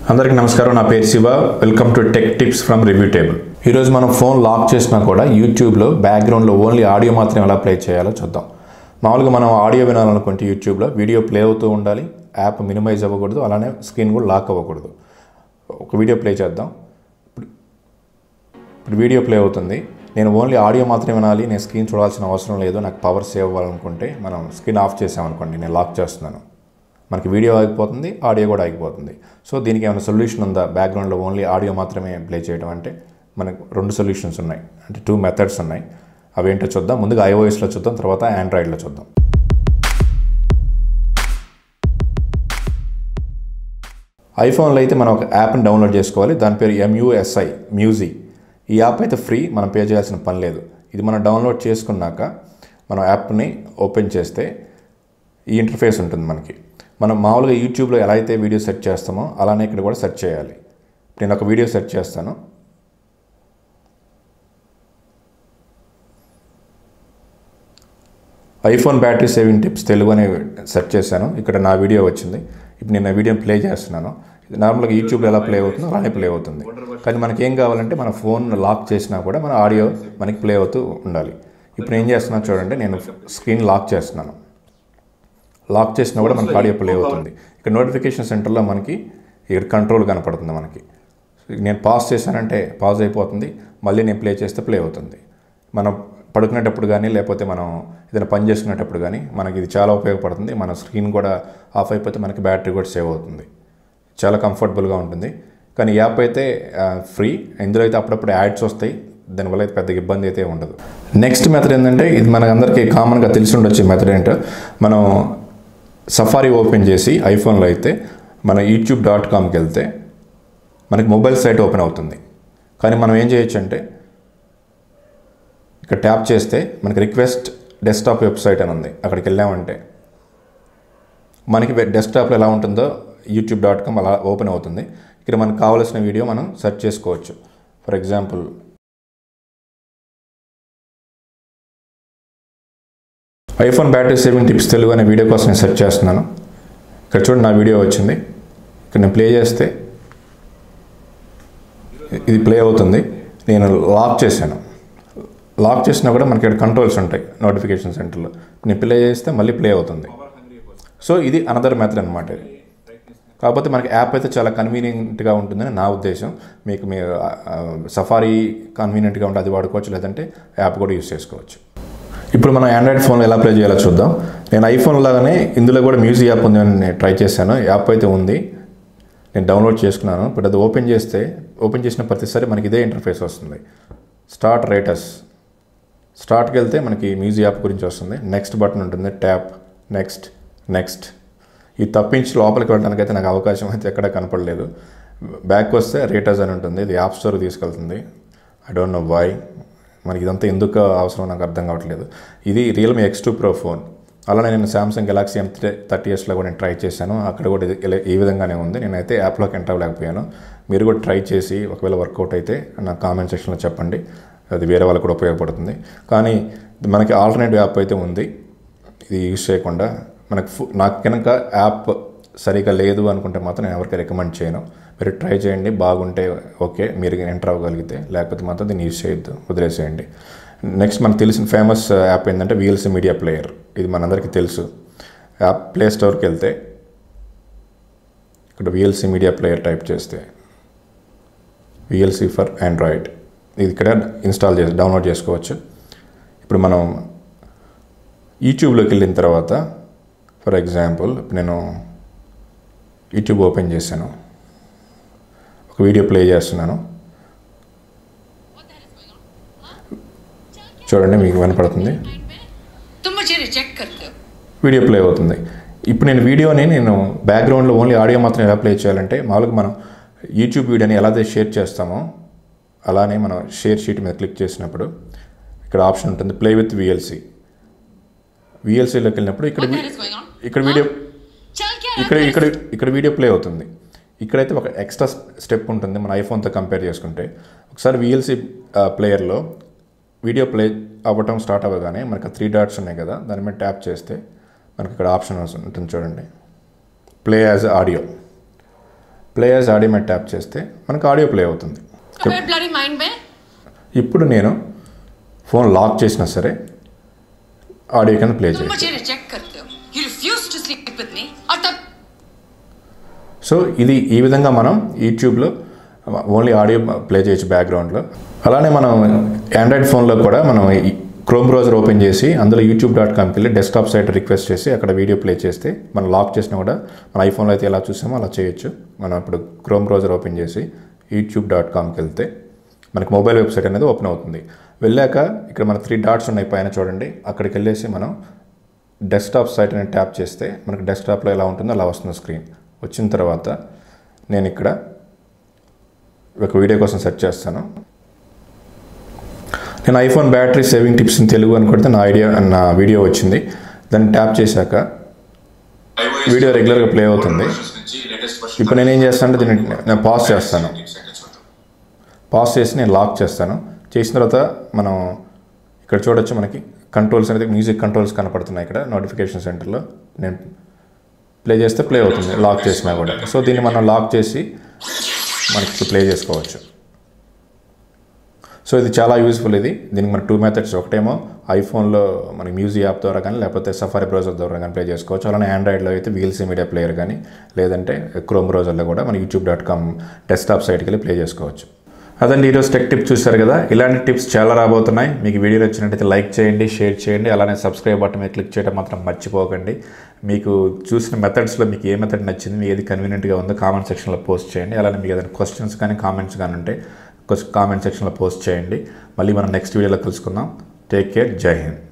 అందరికీ నమస్కారం నా పేరు Shiva welcome to tech tips from review table ఈరోజు మనం ఫోన్ లాక్ చేసినా కూడా యూట్యూబ్లో బ్యాక్గ్రౌండ్లో ఓన్లీ ఆడియో మాత్రం ఎలా ప్లే చేయాలో చూద్దాం మామూలుగా మనం ఆడియో వినాలనుకుంటే యూట్యూబ్లో వీడియో ప్లే అవుతూ ఉండాలి యాప్ మినిమైజ్ అవ్వకూడదు అలానే స్క్రీన్ కూడా లాక్ అవ్వకూడదు ఒక వీడియో ప్లే చేద్దాం ఇప్పుడు ఇప్పుడు వీడియో ప్లే అవుతుంది నేను ఓన్లీ ఆడియో మాత్రమే వినాలి నేను స్క్రీన్ చూడాల్సిన అవసరం లేదు నాకు పవర్ సేవ్ అవ్వాలనుకుంటే మనం స్క్రీన్ ఆఫ్ చేసామనుకోండి నేను లాక్ చేస్తున్నాను మనకి వీడియో ఆగిపోతుంది ఆడియో కూడా ఆగిపోతుంది సో దీనికి ఏమైనా సొల్యూషన్ ఉందా బ్యాక్గ్రౌండ్లో ఓన్లీ ఆడియో మాత్రమే ప్లే చేయడం అంటే మనకు రెండు సొల్యూషన్స్ ఉన్నాయి అంటే టూ మెథడ్స్ ఉన్నాయి అవేంటో చూద్దాం ముందుగా ఐఓఎస్లో చూద్దాం తర్వాత ఆండ్రాయిడ్లో చూద్దాం ఐఫోన్లో అయితే మనం ఒక యాప్ని డౌన్లోడ్ చేసుకోవాలి దాని పేరు ఎంయూఎస్ఐ మ్యూజిక్ ఈ యాప్ అయితే ఫ్రీ మనం పే చేయాల్సిన పని లేదు ఇది మనం డౌన్లోడ్ చేసుకున్నాక మనం యాప్ని ఓపెన్ చేస్తే ఈ ఇంటర్ఫేస్ ఉంటుంది మనకి మనం మామూలుగా యూట్యూబ్లో ఎలా అయితే వీడియో సెర్చ్ చేస్తామో అలానే ఇక్కడ కూడా సెర్చ్ చేయాలి నేను ఒక వీడియో సెర్చ్ చేస్తాను iPhone battery saving tips Telugu అని సెర్చ్ చేశాను ఇక్కడ నా వీడియో వచ్చింది ఇప్పుడు నేను ఆ వీడియోని ప్లే చేస్తున్నాను ఇది నార్మల్గా యూట్యూబ్లో ఎలా ప్లే అవుతుందో అలానే ప్లే అవుతుంది కానీ మనకి ఏం కావాలంటే మన ఫోన్ లాక్ చేసినా కూడా మన ఆడియో మనకి ప్లే అవుతూ ఉండాలి ఇప్పుడు ఏం చేస్తున్నాను చూడండి నేను స్క్రీన్ లాక్ చేస్తున్నాను లాక్ చేసినా కూడా మనకి ఆడియో ప్లే అవుతుంది ఇక్కడ నోటిఫికేషన్ సెంటర్లో మనకి ఇక్కడ కంట్రోల్ కనపడుతుంది మనకి నేను పాజ్ చేశానంటే పాజ్ అయిపోతుంది మళ్ళీ నేను ప్లే చేస్తే ప్లే అవుతుంది మనం పడుకునేటప్పుడు కానీ లేకపోతే మనం ఏదైనా పని చేసుకునేటప్పుడు కానీ మనకి ఇది చాలా ఉపయోగపడుతుంది మన స్క్రీన్ కూడా ఆఫ్ అయిపోతే మనకి బ్యాటరీ కూడా సేవ్ అవుతుంది చాలా కంఫర్టబుల్గా ఉంటుంది కానీ ఈ యాప్ అయితే ఫ్రీ ఇందులో అయితే అప్పుడప్పుడు యాడ్స్ వస్తాయి దానివల్ల అయితే పెద్దగా ఇబ్బంది అయితే ఉండదు నెక్స్ట్ మెథడ్ ఏంటంటే ఇది మనకందరికీ కామన్గా తెలిసి ఉండొచ్చు మెథడ్ ఏంటో మనం సఫారీ ఓపెన్ చేసి ఐఫోన్లో అయితే మన యూట్యూబ్ డాట్ కామ్కి వెళ్తే మనకి మొబైల్ సైట్ ఓపెన్ అవుతుంది కానీ మనం ఏం చేయొచ్చు అంటే ఇక్కడ ట్యాప్ చేస్తే మనకి రిక్వెస్ట్ డెస్క్టాప్ వెబ్సైట్ అని ఉంది అక్కడికి వెళ్ళామంటే మనకి డెస్క్టాప్లో ఎలా ఉంటుందో యూట్యూబ్ డాట్ కామ్ అలా ఓపెన్ అవుతుంది ఇక్కడ మనకు కావాల్సిన వీడియో మనం సెర్చ్ చేసుకోవచ్చు for example iPhone battery saving tips Telugu అనే వీడియో కోసం నేను సెర్చ్ చేస్తున్నాను ఇక్కడ చూడండి నా వీడియో వచ్చింది ఇక్కడ నేను ప్లే చేస్తే ఇది ప్లే అవుతుంది నేను లాక్ చేశాను లాక్ చేసినా కూడా మనకి ఇక్కడ కంట్రోల్స్ ఉంటాయి నోటిఫికేషన్ సెంటర్లో నేను ప్లే చేస్తే మళ్ళీ ప్లే అవుతుంది సో ఇది అనదర్ మెథడ్ అనమాట ఇది కాకపోతే మనకి యాప్ అయితే చాలా కన్వీనియంట్గా ఉంటుందని నా ఉద్దేశం మీకు మీ సఫారీ కన్వీనియంట్గా ఉంటే అది వాడుకోవచ్చు లేదంటే యాప్ కూడా యూస్ చేసుకోవచ్చు ఇప్పుడు మనం ఆండ్రాయిడ్ ఫోన్లో ఎలా ప్లే చేయాలో చూద్దాం నేను ఐఫోన్ లాగానే ఇందులో కూడా మ్యూజిక్ యాప్ ఉంది అని నేను ట్రై చేశాను యాప్ అయితే ఉంది నేను డౌన్లోడ్ చేసుకున్నాను బట్ అది ఓపెన్ చేస్తే ఓపెన్ చేసిన ప్రతిసారి మనకి ఇదే ఇంటర్ఫేస్ వస్తుంది స్టార్ట్ రేటస్ స్టార్ట్కి వెళ్తే మనకి మ్యూజిక్ యాప్ గురించి వస్తుంది నెక్స్ట్ బటన్ ఉంటుంది ట్యాప్ నెక్స్ట్ నెక్స్ట్ ఇది తప్పించి లోపలికి వెళ్ళడానికి అయితే నాకు అవకాశం అయితే ఎక్కడ కనపడలేదు బ్యాక్ వస్తే రేటస్ అని ఉంటుంది ఇది యాప్ స్టోర్ తీసుకెళ్తుంది ఐ డోంట్ నో వై మనకి ఇదంతా ఎందుకు అవసరం నాకు అర్థం కావట్లేదు ఇది Realme X two pro phone అలానే నేను సామ్సంగ్ గెలాక్సీ ఎం థర్టీ ఇయర్స్లో కూడా నేను ట్రై చేశాను అక్కడ కూడా ఇది ఇలా- ఈ విధంగానే ఉంది నేనైతే యాప్లోకి ఎంటర్ అవ్వలేకపోయాను మీరు కూడా ట్రై చేసి ఒకవేళ వర్కౌట్ అయితే నా కామెంట్ సెక్షన్లో చెప్పండి అది వేరే వాళ్ళకి కూడా ఉపయోగపడుతుంది కానీ మనకి ఆల్టర్నేటివ్ యాప్ అయితే ఉంది ఇది యూజ్ చేయకుండా మనకు ఫు- నాకు కనుక యాప్ సరిగా లేదు అనుకుంటే మాత్రం నేను ఎవరికి రికమెండ్ చేయను మీరు ట్రై చేయండి బాగుంటే ఓకే మీరు ఎంటర్ అవ్వగలిగితే లేకపోతే మాత్రం దీన్ని యూజ్ చేయొద్దు వదిలేసేయండి నెక్స్ట్ మనకు తెలిసిన ఫేమస్ యాప్ ఏంటంటే వీఎల్సీ మీడియా ప్లేయర్ ఇది మనందరికీ తెలుసు యాప్ ప్లే స్టోర్కి వెళ్తే ఇక్కడ విఎల్సీ మీడియా ప్లేయర్ టైప్ చేస్తే విఎల్సీ ఫర్ ఆండ్రాయిడ్ ఇది ఇక్కడ ఇన్స్టాల్ చేసి డౌన్లోడ్ చేసుకోవచ్చు ఇప్పుడు మనం యూట్యూబ్లోకి వెళ్ళిన తర్వాత ఫర్ ఎగ్జాంపుల్ ఇప్పుడు నేను యూట్యూబ్ ఓపెన్ చేశాను ఒక వీడియో ప్లే చేస్తున్నాను చూడండి మీకు వినపడుతుంది तुम मुझे रिजेक्ट करते हो వీడియో ప్లే అవుతుంది ఇప్పుడు నేను వీడియోని నేను బ్యాక్గ్రౌండ్లో ఓన్లీ ఆడియో మాత్రం ఎలా ప్లే చేయాలంటే మామూలుగా మనం యూట్యూబ్ వీడియోని ఎలా అయితే షేర్ చేస్తామో అలానే మనం షేర్ షీట్ మీద క్లిక్ చేసినప్పుడు ఇక్కడ ఆప్షన్ ఉంటుంది ప్లే విత్ విఎల్సి విఎల్సీలోకి వెళ్ళినప్పుడు ఇక్కడ What the వి- hell is going on? ఇక్కడ వీడియో चल क्या ఇక్కడ रहा है? ఇక్కడ ఇక్కడ వీడియో ప్లే అవుతుంది ఇక్కడైతే ఒక ఎక్స్ట్రా స్టెప్ ఉంటుంది మన ఐఫోన్తో కంపేర్ చేసుకుంటే ఒకసారి విఎల్సి ప్లేయర్లో వీడియో ప్లే అవ్వటం స్టార్ట్ అవ్వగానే మనకు త్రీ డాట్స్ ఉన్నాయి కదా దాని మీద ట్యాప్ చేస్తే మనకి ఇక్కడ ఆప్షన్ ఉంటుంది చూడండి play as audio players audio మీద ట్యాప్ చేస్తే మనకు ఆడియో ప్లే అవుతుంది मेरे ब्लडी माइंड में ఇప్పుడు నేను ఫోన్ లాక్ చేసినా సరే ఆడియో కింద ప్లే तुम చేయాలి मुझे रिजेक्ट करते हो you refuse to sleep with me और तब సో ఇది ఈ విధంగా మనం యూట్యూబ్లో ఓన్లీ ఆడియో ప్లే చేయొచ్చు బ్యాక్గ్రౌండ్లో అలానే మనం ఆండ్రాయిడ్ ఫోన్లో కూడా మనం క్రోమ్ బ్రౌజర్ ఓపెన్ చేసి అందులో యూట్యూబ్ డాట్ కామ్కి వెళ్ళి డెస్క్టాప్ సైట్ రిక్వెస్ట్ చేసి అక్కడ వీడియో ప్లే చేస్తే మనం లాక్ చేసినా కూడా మన ఐఫోన్లో అయితే ఎలా చూసామో అలా చేయొచ్చు మనం ఇప్పుడు క్రోమ్ బ్రౌజర్ ఓపెన్ చేసి యూట్యూబ్ డాట్ కామ్కి వెళ్తే మనకి మొబైల్ వెబ్సైట్ అనేది ఓపెన్ అవుతుంది వెళ్ళాక ఇక్కడ మన త్రీ డాట్స్ ఉన్నాయి పైన చూడండి అక్కడికి వెళ్ళేసి మనం డెస్క్టాప్ సైట్ అని ట్యాప్ చేస్తే మనకి డెస్క్టాప్లో ఎలా ఉంటుందో అలా వస్తుంది స్క్రీన్ వచ్చిన తర్వాత నేను ఇక్కడ ఒక వీడియో కోసం సెర్చ్ చేస్తాను నేను iPhone battery saving tips in Telugu అని కొడితే నా ఐడియా నా వీడియో వచ్చింది దాన్ని ట్యాప్ చేశాక వీడియో రెగ్యులర్గా ప్లే అవుతుంది ఇప్పుడు నేను ఏం చేస్తాను అంటే దీన్ని నేను పాజ్ చేస్తాను పాజ్ చేసి నేను లాక్ చేస్తాను చేసిన తర్వాత మనం ఇక్కడ చూడొచ్చు మనకి కంట్రోల్స్ అనేది మ్యూజిక్ కంట్రోల్స్ కనపడుతున్నాయి ఇక్కడ నోటిఫికేషన్ సెంటర్లో నేను ప్లే చేస్తే ప్లే అవుతుంది లాక్ చేసినా కూడా సో దీన్ని మనం లాక్ చేసి మనకి ప్లే చేసుకోవచ్చు సో ఇది చాలా యూస్ఫుల్ ఇది దీనికి మన టూ మెథడ్స్ ఒకటేమో ఐఫోన్లో మనకి మ్యూజిక్ యాప్ ద్వారా కానీ లేకపోతే సఫారీ బ్రౌజర్ ద్వారా కానీ ప్లే చేసుకోవచ్చు అలానే ఆండ్రాయిడ్లో అయితే వీఎల్సీ మీడియా ప్లేయర్ కానీ లేదంటే క్రోమ్ బ్రౌజర్లో కూడా మన యూట్యూబ్ డాట్ కామ్ డెస్క్టాప్ సైట్కి వెళ్ళి ప్లే చేసుకోవచ్చు అదండి ఈరోజు టెక్ టిప్ చూశారు కదా ఇలాంటి టిప్స్ చాలా రాబోతున్నాయి మీకు వీడియో నచ్చినట్టయితే లైక్ చేయండి షేర్ చేయండి అలానే సబ్స్క్రైబ్ బటన్ మీద క్లిక్ చేయడం మాత్రం మర్చిపోకండి మీకు చూసిన మెథడ్స్లో మీకు ఏ మెథడ్ నచ్చింది మీకు ఏది కన్వీనియంట్గా ఉందో కామెంట్ సెక్షన్లో పోస్ట్ చేయండి అలానే మీకు ఏదైనా క్వశ్చన్స్ కానీ కామెంట్స్ కానీ ఉంటే కామెంట్ సెక్షన్లో పోస్ట్ చేయండి మళ్ళీ మనం నెక్స్ట్ వీడియోలో కలుసుకుందాం టేక్ కేర్ జై హింద్